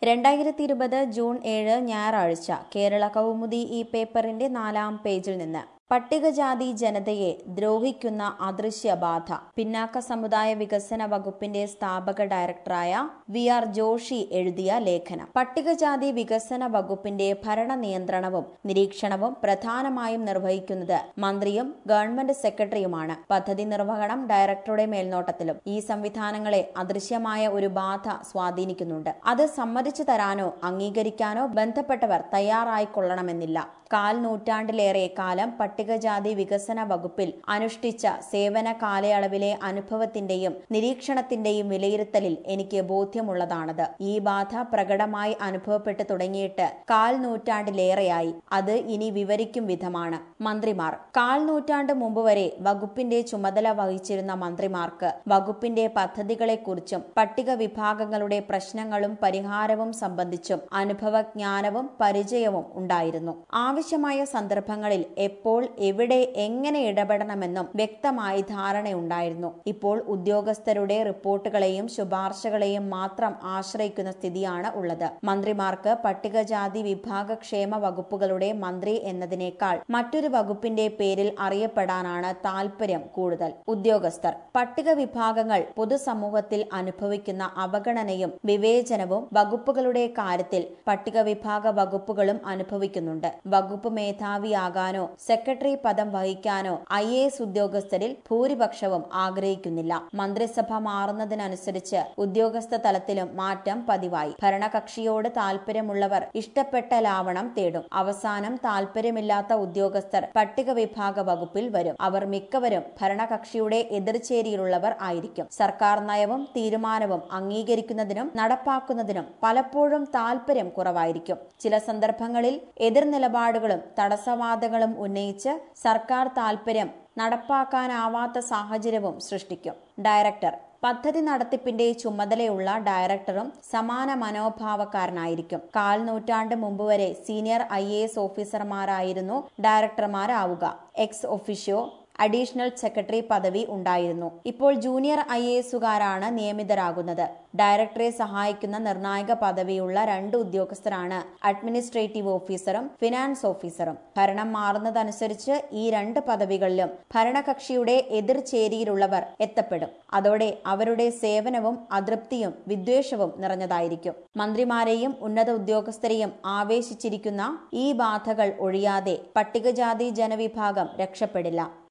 രണ്ടായിരത്തി ഇരുപത് ജൂൺ ഏഴ് ഞായറാഴ്ച കേരള കൗമുദി ഈ പേപ്പറിന്റെ നാലാം പേജിൽ നിന്ന് പട്ടികജാതി ജനതയെ ദ്രോഹിക്കുന്ന അദൃശ്യ ബാധ പിന്നാക്ക സമുദായ വികസന വകുപ്പിന്റെ സ്ഥാപക ഡയറക്ടറായ വി ആർ ജോഷി എഴുതിയ ലേഖനം പട്ടികജാതി വികസന വകുപ്പിന്റെ ഭരണ നിയന്ത്രണവും നിരീക്ഷണവും പ്രധാനമായും നിർവഹിക്കുന്നത് മന്ത്രിയും ഗവൺമെന്റ് സെക്രട്ടറിയുമാണ് പദ്ധതി നിർവഹണം ഡയറക്ടറുടെ മേൽനോട്ടത്തിലും ഈ സംവിധാനങ്ങളെ അദൃശ്യമായ ഒരു ബാധ സ്വാധീനിക്കുന്നുണ്ട് അത് സമ്മതിച്ചു തരാനോ അംഗീകരിക്കാനോ ബന്ധപ്പെട്ടവർ തയ്യാറായിക്കൊള്ളണമെന്നില്ല കാൽ നൂറ്റാണ്ടിലേറെ കാലം പട്ടികജാതി വികസന വകുപ്പിൽ അനുഷ്ഠിച്ച സേവന കാലയളവിലെ അനുഭവത്തിന്റെയും നിരീക്ഷണത്തിന്റെയും വിലയിരുത്തലിൽ എനിക്ക് ബോധ്യമുള്ളതാണത് ഈ ബാധ പ്രകടമായി അനുഭവപ്പെട്ടു തുടങ്ങിയിട്ട് കാൽ നൂറ്റാണ്ടിലേറെയായി അത് ഇനി വിവരിക്കും വിധമാണ് മന്ത്രിമാർ കാൽ നൂറ്റാണ്ട് മുമ്പ് വരെ വകുപ്പിന്റെ ചുമതല വഹിച്ചിരുന്ന മന്ത്രിമാർക്ക് വകുപ്പിന്റെ പദ്ധതികളെക്കുറിച്ചും പട്ടിക വിഭാഗങ്ങളുടെ പ്രശ്നങ്ങളും പരിഹാരവും സംബന്ധിച്ചും അനുഭവജ്ഞാനവും പരിചയവും ഉണ്ടായിരുന്നു ആവശ്യമായ സന്ദർഭങ്ങളിൽ എപ്പോൾ എവിടെ എങ്ങനെ ഇടപെടണമെന്നും വ്യക്തമായി ധാരണയുണ്ടായിരുന്നു ഇപ്പോൾ ഉദ്യോഗസ്ഥരുടെ റിപ്പോർട്ടുകളെയും ശുപാർശകളെയും മാത്രം ആശ്രയിക്കുന്ന സ്ഥിതിയാണ് ഉള്ളത് മന്ത്രിമാർക്ക് പട്ടികജാതി വിഭാഗ ക്ഷേമ വകുപ്പുകളുടെ മന്ത്രി എന്നതിനേക്കാൾ മറ്റൊരു വകുപ്പിന്റെ പേരിൽ അറിയപ്പെടാനാണ് താൽപര്യം കൂടുതൽ ഉദ്യോഗസ്ഥർ പട്ടിക വിഭാഗങ്ങൾ പൊതുസമൂഹത്തിൽ അനുഭവിക്കുന്ന അവഗണനയും വിവേചനവും വകുപ്പുകളുടെ കാര്യത്തിൽ പട്ടിക വിഭാഗ വകുപ്പുകളും അനുഭവിക്കുന്നുണ്ട് വകുപ്പ് മേധാവിയാകാനോ സെക്രട്ടറി പദം വഹിക്കാനോ ഐ എ എസ് ഉദ്യോഗസ്ഥരിൽ ഭൂരിപക്ഷവും ആഗ്രഹിക്കുന്നില്ല മന്ത്രിസഭ മാറുന്നതിനനുസരിച്ച് ഉദ്യോഗസ്ഥ തലത്തിലും മാറ്റം പതിവായി ഭരണകക്ഷിയോട് താൽപര്യമുള്ളവർ ഇഷ്ടപ്പെട്ട ലാവണം തേടും അവസാനം താൽപര്യമില്ലാത്ത ഉദ്യോഗസ്ഥർ പട്ടിക വിഭാഗ വകുപ്പിൽ വരും അവർ മിക്കവരും ഭരണകക്ഷിയുടെ എതിർചേരിയിലുള്ളവർ ആയിരിക്കും സർക്കാർ നയവും തീരുമാനവും അംഗീകരിക്കുന്നതിനും നടപ്പാക്കുന്നതിനും പലപ്പോഴും താൽപര്യം കുറവായിരിക്കും ചില സന്ദർഭങ്ങളിൽ എതിർ നിലപാടുകളും തടസ്സവാദങ്ങളും ഉന്നയിച്ച് സർക്കാർ താൽപര്യം നടപ്പാക്കാനാവാത്ത സാഹചര്യവും സൃഷ്ടിക്കും ഡയറക്ടർ പദ്ധതി നടത്തിപ്പിന്റെ ചുമതലയുള്ള ഡയറക്ടറും സമാന മനോഭാവക്കാരനായിരിക്കും കാൽ നൂറ്റാണ്ട് മുമ്പ് വരെ സീനിയർ ഐ ഓഫീസർമാരായിരുന്നു ഡയറക്ടർമാരാവുക എക്സ് ഒഫീഷ്യോ അഡീഷണൽ സെക്രട്ടറി പദവി ഉണ്ടായിരുന്നു ഇപ്പോൾ ജൂനിയർ ഐ എ എസുകാരാണ് നിയമിതരാകുന്നത് ഡയറക്ടറെ സഹായിക്കുന്ന നിർണായക പദവിയുള്ള രണ്ട് ഉദ്യോഗസ്ഥരാണ് അഡ്മിനിസ്ട്രേറ്റീവ് ഓഫീസറും ഫിനാൻസ് ഓഫീസറും ഭരണം മാറുന്നതനുസരിച്ച് ഈ രണ്ട് പദവികളിലും ഭരണകക്ഷിയുടെ എതിർചേരിയിലുള്ളവർ എത്തപ്പെടും അതോടെ അവരുടെ സേവനവും അതൃപ്തിയും വിദ്വേഷവും നിറഞ്ഞതായിരിക്കും മന്ത്രിമാരെയും ഉന്നത ഉദ്യോഗസ്ഥരെയും ആവേശിച്ചിരിക്കുന്ന ഈ ബാധകൾ ഒഴിയാതെ പട്ടികജാതി ജനവിഭാഗം രക്ഷപ്പെടില്ല